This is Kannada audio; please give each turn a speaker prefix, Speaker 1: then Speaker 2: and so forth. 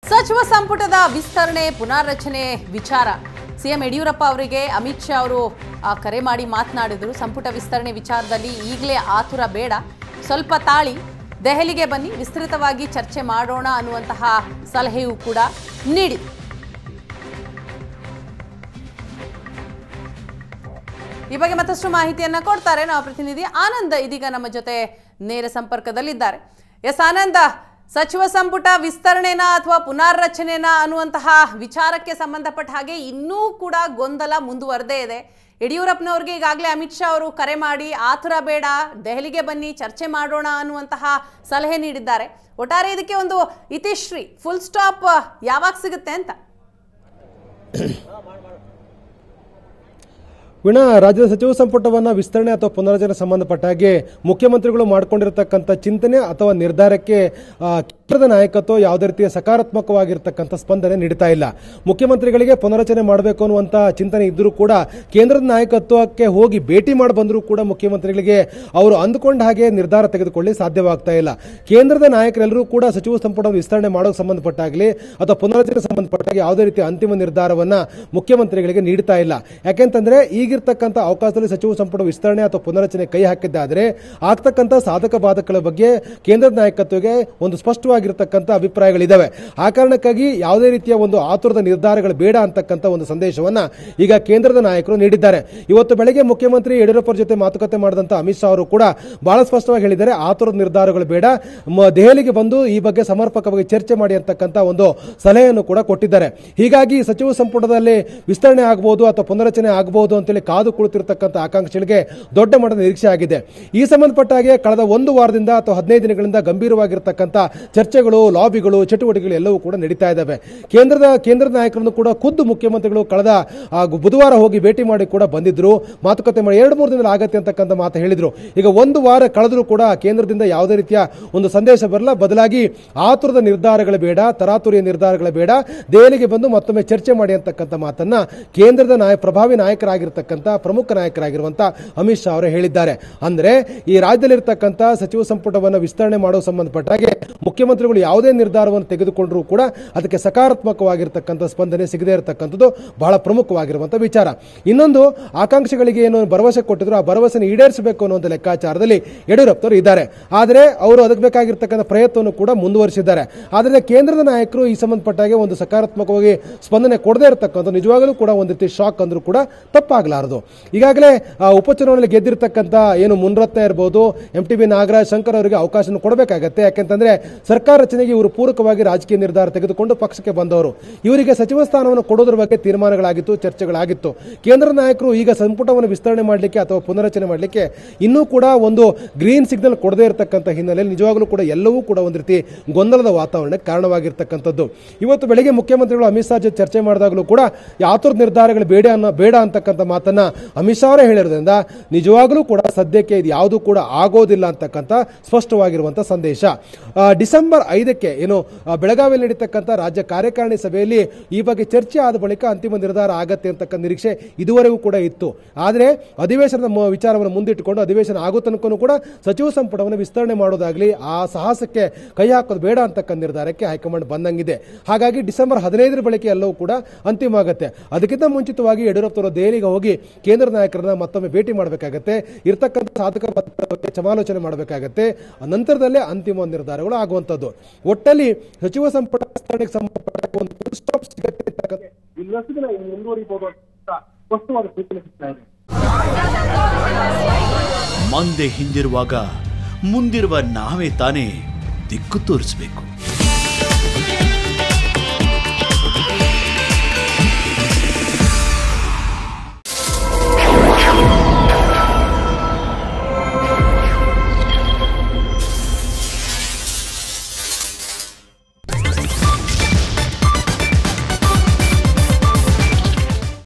Speaker 1: ಸಚಿವ ಸಂಪುಟದ ವಿಸ್ತರಣೆ ಪುನಾರಚನೆ ವಿಚಾರ ಸಿಎಂ ಯಡಿಯೂರಪ್ಪ ಅವರಿಗೆ ಅಮಿತ್ ಶಾ ಅವರು ಆ, ಕರೆ ಮಾಡಿ ಮಾತನಾಡಿದರು ಸಂಪುಟ ವಿಸ್ತರಣೆ ವಿಚಾರದಲ್ಲಿ ಈಗಲೇ ಆತುರ ಬೇಡ ಸ್ವಲ್ಪ ತಾಳಿ ದೆಹಲಿಗೆ ಬನ್ನಿ ವಿಸ್ತೃತವಾಗಿ ಚರ್ಚೆ ಮಾಡೋಣ ಅನ್ನುವಂತಹ ಸಲಹೆಯೂ ಕೂಡ ನೀಡಿದೆ ಈ ಬಗ್ಗೆ ಮತ್ತಷ್ಟು ಮಾಹಿತಿಯನ್ನ ಕೊಡ್ತಾರೆ ನಾವು ಪ್ರತಿನಿಧಿ ಆನಂದ್ ಇದೀಗ ನಮ್ಮ ಜೊತೆ ನೇರ ಸಂಪರ್ಕದಲ್ಲಿದ್ದಾರೆ ಎಸ್ ಆನಂದ ಸಚಿವ ಸಂಪುಟ ವಿಸ್ತರಣೆನಾ ಅಥವಾ ಪುನಾರಚನೆನಾ ಅನ್ನುವಂತಹ ವಿಚಾರಕ್ಕೆ ಸಂಬಂಧಪಟ್ಟ ಹಾಗೆ ಇನ್ನೂ ಕೂಡ ಗೊಂದಲ ಮುಂದುವರೆದೇ ಇದೆ ಯಡಿಯೂರಪ್ಪನವ್ರಿಗೆ ಈಗಾಗಲೇ ಅಮಿತ್ ಶಾ ಅವರು ಕರೆ ಮಾಡಿ ಆತುರ ಬೇಡ ದೆಹಲಿಗೆ ಬನ್ನಿ ಚರ್ಚೆ ಮಾಡೋಣ ಅನ್ನುವಂತಹ ಸಲಹೆ ನೀಡಿದ್ದಾರೆ ಒಟ್ಟಾರೆ ಇದಕ್ಕೆ ಒಂದು ಇತಿಶ್ರೀ ಫುಲ್ ಸ್ಟಾಪ್ ಯಾವಾಗ ಸಿಗುತ್ತೆ ಅಂತ
Speaker 2: ವೀಣಾ ರಾಜ್ಯದ ಸಚಿವ ಸಂಪುಟವನ್ನ ವಿಸ್ತರಣೆ ಅಥವಾ ಪುನರ್ರಚನೆ ಸಂಬಂಧಪಟ್ಟ ಹಾಗೆ ಮುಖ್ಯಮಂತ್ರಿಗಳು ಮಾಡಿಕೊಂಡಿರತಕ್ಕಂಥ ಚಿಂತನೆ ಅಥವಾ ನಿರ್ಧಾರಕ್ಕೆ ಆ, ಕೇಂದ್ರದ ನಾಯಕತ್ವ ಯಾವುದೇ ರೀತಿಯ ಸಕಾರಾತ್ಮಕವಾಗಿರ್ತಕ್ಕಂಥ ಸ್ಪಂದನೆ ನೀಡ್ತಾ ಇಲ್ಲ ಮುಖ್ಯಮಂತ್ರಿಗಳಿಗೆ ಪುನರಚನೆ ಮಾಡಬೇಕು ಅನ್ನುವಂಥ ಚಿಂತನೆ ಇದ್ದರೂ ಕೂಡ ಕೇಂದ್ರದ ನಾಯಕತ್ವಕ್ಕೆ ಹೋಗಿ ಭೇಟಿ ಮಾಡಿ ಬಂದರೂ ಕೂಡ ಮುಖ್ಯಮಂತ್ರಿಗಳಿಗೆ ಅವರು ಅಂದುಕೊಂಡ ಹಾಗೆ ನಿರ್ಧಾರ ತೆಗೆದುಕೊಳ್ಳಿ ಸಾಧ್ಯವಾಗ್ತಾ ಇಲ್ಲ ಕೇಂದ್ರದ ನಾಯಕರೆಲ್ಲರೂ ಕೂಡ ಸಚಿವ ಸಂಪುಟ ವಿಸ್ತರಣೆ ಮಾಡೋಕೆ ಸಂಬಂಧಪಟ್ಟಾಗಲಿ ಅಥವಾ ಪುನರಚನೆ ಸಂಬಂಧಪಟ್ಟಾಗ ಯಾವುದೇ ರೀತಿಯ ಅಂತಿಮ ನಿರ್ಧಾರವನ್ನ ಮುಖ್ಯಮಂತ್ರಿಗಳಿಗೆ ನೀಡ್ತಾ ಇಲ್ಲ ಯಾಕೆಂತಂದ್ರೆ ಈಗಿರ್ತಕ್ಕಂಥ ಅವಕಾಶದಲ್ಲಿ ಸಚಿವ ಸಂಪುಟ ವಿಸ್ತರಣೆ ಅಥವಾ ಪುನರಚನೆ ಕೈ ಹಾಕಿದ್ದಾದ್ರೆ ಆಗ್ತಕ್ಕಂಥ ಸಾಧಕ ಬಾಧಕಗಳ ಬಗ್ಗೆ ಕೇಂದ್ರದ ನಾಯಕತ್ವಕ್ಕೆ ಒಂದು ಸ್ಪಷ್ಟವಾಗಿರ್ತಕ್ಕಂಥ ಅಭಿಪ್ರಾಯಗಳಿದ್ದಾವೆ ಆ ಕಾರಣಕ್ಕಾಗಿ ಯಾವುದೇ ರೀತಿಯ ಒಂದು ಆತುರದ ನಿರ್ಧಾರಗಳು ಬೇಡ ಅಂತಕ್ಕಂಥ ಒಂದು ಸಂದೇಶವನ್ನ ಈಗ ಕೇಂದ್ರದ ನಾಯಕರು ನೀಡಿದ್ದಾರೆ ಇವತ್ತು ಬೆಳಗ್ಗೆ ಮುಖ್ಯಮಂತ್ರಿ ಯಡಿಯೂರಪ್ಪ ಜೊತೆ ಮಾತುಕತೆ ಮಾಡಿದಂತ ಅಮಿತ್ ಶಾ ಅವರು ಕೂಡ ಬಹಳ ಸ್ಪಷ್ಟವಾಗಿ ಹೇಳಿದ್ದಾರೆ ಆತುರದ ನಿರ್ಧಾರಗಳು ಬೇಡ ಮ- ದೆಹಲಿಗೆ ಬಂದು ಈ ಬಗ್ಗೆ ಸಮರ್ಪಕವಾಗಿ ಚರ್ಚೆ ಮಾಡಿ ಅಂತಕ್ಕಂಥ ಒಂದು ಸಲಹೆಯನ್ನು ಕೂಡ ಕೊಟ್ಟಿದ್ದಾರೆ ಹೀಗಾಗಿ ಸಚಿವ ಸಂಪುಟದಲ್ಲಿ ವಿಸ್ತರಣೆ ಆಗಬಹುದು ಅಥವಾ ಪುನರಚನೆ ಆಗಬಹುದು ಅಂತೇಳಿ ಕಾದು ಕುಳಿತಿರ್ತಕ್ಕಂಥ ಆಕಾಂಕ್ಷಿಗಳಿಗೆ ದೊಡ್ಡ ಮಟ್ಟದ ನಿರೀಕ್ಷೆ ಆಗಿದೆ ಈ ಸಂಬಂಧಪಟ್ಟ ಹಾಗೆ ಕಳೆದ ಒಂದು ವಾರದಿಂದ ಅಥವಾ ಹದಿನೈದು ದಿನಗಳಿಂದ ಗಂಭೀರವಾಗಿರ್ತಕ್ಕಂಥ ಚರ್ಚೆಗಳು ಲಾಬಿಗಳು ಚಟುವಟಿಕೆಗಳು ಎಲ್ಲವೂ ಕೂಡ ನಡೀತಾ ಇದ್ದಾವೆ ಕೇಂದ್ರದ ಕೇಂದ್ರದ ನಾಯಕರನ್ನು ಕೂಡ ಖುದ್ದು ಮುಖ್ಯಮಂತ್ರಿಗಳು ಕಳೆದ ಆ, ಬುಧವಾರ ಹೋಗಿ ಭೇಟಿ ಮಾಡಿ ಕೂಡ ಬಂದಿದ್ರು ಮಾತುಕತೆ ಮಾಡಿ ಎರಡು ಮೂರು ದಿನ ಆಗತ್ತೆ ಅಂತಕ್ಕಂಥ ಮಾತು ಹೇಳಿದ್ರು ಈಗ ಒಂದು ವಾರ ಕಳೆದರೂ ಕೂಡ ಕೇಂದ್ರದಿಂದ ಯಾವುದೇ ರೀತಿಯ ಒಂದು ಸಂದೇಶ ಬರಲ್ಲ ಬದಲಾಗಿ ಆತುರದ ನಿರ್ಧಾರಗಳು ಬೇಡ ತರಾತುರಿಯ ನಿರ್ಧಾರಗಳು ಬೇಡ ದೆಹಲಿಗೆ ಬಂದು ಮತ್ತೊಮ್ಮೆ ಚರ್ಚೆ ಮಾಡಿ ಅಂತಕ್ಕಂಥ ಮಾತನ್ನ ಕೇಂದ್ರದ ನಾಯ ಪ್ರಭಾವಿ ನಾಯಕರಾಗಿರ್ತಕ್ಕಂಥ ಪ್ರಮುಖ ನಾಯಕರಾಗಿರುವಂತ ಅಮಿತ್ ಶಾ ಅವರು ಹೇಳಿದ್ದಾರೆ ಅಂದ್ರೆ ಈ ರಾಜ್ಯದಲ್ಲಿರ್ತಕ್ಕಂಥ ಸಚಿವ ಸಂಪುಟವನ್ನು ವಿಸ್ತರಣೆ ಮಾಡೋ ಸಂಬಂಧಪಟ್ಟ ಹಾಗೆ ಮುಖ್ಯಮಂತ್ರಿಗಳು ಯಾವುದೇ ನಿರ್ಧಾರವನ್ನು ತೆಗೆದುಕೊಂಡರೂ ಕೂಡ ಅದಕ್ಕೆ ಸಕಾರಾತ್ಮಕವಾಗಿರ್ತಕ್ಕಂಥ ಸ್ಪಂದನೆ ಸಿಗದೇ ಇರತಕ್ಕಂಥದ್ದು ಬಹಳ ಪ್ರಮುಖವಾಗಿರುವಂತ ವಿಚಾರ ಇನ್ನೊಂದು ಆಕಾಂಕ್ಷಿಗಳಿಗೆ ಏನು ಭರವಸೆ ಕೊಟ್ಟಿದ್ರು ಆ ಭರವಸೆನ ಈಡೇರಿಸಬೇಕು ಅನ್ನುವಂಥ ಲೆಕ್ಕಾಚಾರದಲ್ಲಿ ಯಡಿಯೂರಪ್ಪನವರು ಇದ್ದಾರೆ ಆದರೆ ಅವರು ಅದಕ್ಕೆ ಬೇಕಾಗಿರ್ತಕ್ಕಂಥ ಪ್ರಯತ್ನವನ್ನು ಕೂಡ ಮುಂದುವರಿಸಿದ್ದಾರೆ ಆದರೆ ಕೇಂದ್ರದ ನಾಯಕರು ಈ ಸಂಬಂಧಪಟ್ಟ ಹಾಗೆ ಒಂದು ಸಕಾರಾತ್ಮಕವಾಗಿ ಸ್ಪಂದನೆ ಕೊಡದೇ ಇರತಕ್ಕಂಥ ನಿಜವಾಗಲೂ ಕೂಡ ಒಂದು ರೀತಿ ಶಾಕ್ ಅಂದ್ರೂ ಕೂಡ ತಪ್ಪಾಗಲಾರದು ಈಗಾಗಲೇ ಆ, ಉಪಚುನಾವಣೆಯಲ್ಲಿ ಗೆದ್ದಿರ್ತಕ್ಕಂಥ ಏನು ಮುನ್ರತ್ನ ಇರಬಹುದು M T B Nagaraj Shankar ಅವರಿಗೆ ಅವಕಾಶ ಕೊಡಬೇಕಾಗತ್ತೆ ಯಾಕೆಂತಂದ್ರೆ ಸರ್ಕಾರ ರಚನೆಗೆ ಇವರು ಪೂರಕವಾಗಿ ರಾಜಕೀಯ ನಿರ್ಧಾರ ತೆಗೆದುಕೊಂಡು ಪಕ್ಷಕ್ಕೆ ಬಂದವರು ಇವರಿಗೆ ಸಚಿವ ಸ್ಥಾನವನ್ನು ಕೊಡೋದ್ರ ಬಗ್ಗೆ ತೀರ್ಮಾನಗಳಾಗಿತ್ತು ಚರ್ಚೆಗಳಾಗಿತ್ತು ಕೇಂದ್ರ ನಾಯಕರು ಈಗ ಸಂಪುಟವನ್ನು ವಿಸ್ತರಣೆ ಮಾಡಲಿಕ್ಕೆ ಅಥವಾ ಪುನರಚನೆ ಮಾಡಲಿಕ್ಕೆ ಇನ್ನೂ ಕೂಡ ಒಂದು ಗ್ರೀನ್ ಸಿಗ್ನಲ್ ಕೊಡದೇ ಇರತಕ್ಕಂಥ ಹಿನ್ನೆಲೆಯಲ್ಲಿ ನಿಜವಾಗಲೂ ಕೂಡ ಎಲ್ಲವೂ ಕೂಡ ಒಂದು ರೀತಿ ಗೊಂದಲದ ವಾತಾವರಣಕ್ಕೆ ಕಾರಣವಾಗಿರ್ತಕ್ಕಂಥದ್ದು ಇವತ್ತು ಬೆಳಗ್ಗೆ ಮುಖ್ಯಮಂತ್ರಿಗಳು ಅಮಿತ್ ಶಾ ಜೊತೆ ಚರ್ಚೆ ಮಾಡಿದಾಗಲೂ ಕೂಡ ಆತುರ ನಿರ್ಧಾರಗಳು ಬೇಡ ಅನ್ನೋ ಬೇಡ ಅಂತಕ್ಕಂಥ ಮಾತನ್ನ ಅಮಿತ್ ಶಾ ಅವರೇ ಹೇಳಿರೋದ್ರಿಂದ ನಿಜವಾಗಲೂ ಕೂಡ ಸದ್ಯಕ್ಕೆ ಇದು ಯಾವುದೂ ಕೂಡ ಆಗೋದಿಲ್ಲ ಅಂತಕ್ಕಂಥ ಸ್ಪಷ್ಟವಾಗಿರುವಂತಹ ಸಂದೇಶ ಆ, ಡಿಸೆಂಬರ್ ಐದಕ್ಕೆ ಏನು ಆ, ಬೆಳಗಾವಿಯಲ್ಲಿ ನಡೀತಕ್ಕಂಥ ರಾಜ್ಯ ಕಾರ್ಯಕಾರಿಣಿ ಸಭೆಯಲ್ಲಿ ಈ ಬಗ್ಗೆ ಚರ್ಚೆ ಆದ ಬಳಿಕ ಅಂತಿಮ ನಿರ್ಧಾರ ಆಗತ್ತೆ ಅಂತಕ್ಕಂಥ ನಿರೀಕ್ಷೆ ಇದುವರೆಗೂ ಕೂಡ ಇತ್ತು ಆದರೆ ಅಧಿವೇಶನದ ಮ- ವಿಚಾರವನ್ನು ಮುಂದಿಟ್ಟುಕೊಂಡು ಅಧಿವೇಶನ ಆಗೋ ತನಕನೂ ಕೂಡ ಸಚಿವ ಸಂಪುಟವನ್ನು ವಿಸ್ತರಣೆ ಮಾಡೋದಾಗ್ಲಿ ಆ ಸಾಹಸಕ್ಕೆ ಕೈ ಹಾಕೋದು ಬೇಡ ಅಂತಕ್ಕಂಥ ನಿರ್ಧಾರಕ್ಕೆ ಹೈಕಮಾಂಡ್ ಬಂದಂಗಿದೆ ಹಾಗಾಗಿ ಡಿಸೆಂಬರ್ ಹದಿನೈದರ ಬಳಿಕ ಎಲ್ಲವೂ ಕೂಡ ಅಂತಿಮ ಆಗುತ್ತೆ ಅದಕ್ಕಿಂತ ಮುಂಚಿತವಾಗಿ ಯಡಿಯೂರಪ್ಪನವರು ದೆಹಲಿಗೆ ಹೋಗಿ ಕೇಂದ್ರ ನಾಯಕರನ್ನ ಮತ್ತೊಮ್ಮೆ ಭೇಟಿ ಮಾಡಬೇಕಾಗತ್ತೆ ಇರ್ತಕ್ಕಂಥ ಸಾಧಕ ಬಾಧಕಗಳ ಬಗ್ಗೆ ಸಮಾಲೋಚನೆ ಮಾಡಬೇಕಾಗತ್ತೆ ನಂತರದಲ್ಲೇ ಅಂತಿಮ ನಿರ್ಧಾರಗಳು ಆಗುವಂಥದ್ದು ಒಟ್ಟಲ್ಲಿ ಸಚಿವ ಸಂಪುಟ ವಿಸ್ತರಣೆಗೆ ಸಂಬಂಧಪಟ್ಟ ಒಂದು full stop ಸಿಗತ್ತೆ ಅಂತಕ್ಕಂಥ
Speaker 3: ಇನ್ನಷ್ಟು ದಿನ ಇನ್ನು ಮುಂದುವರಿಬಹುದು ಅಂತ ಸ್ಪಷ್ಟವಾದ ಸೂಚನೆ ಸಿಗ್ತಾ ಇದೆ
Speaker 4: ಮಂದೆ ಹಿಂದಿರುವಾಗ ಮುಂದಿರುವ ನಾವೇ ತಾನೇ ದಿಕ್ಕು ತೋರಿಸಬೇಕು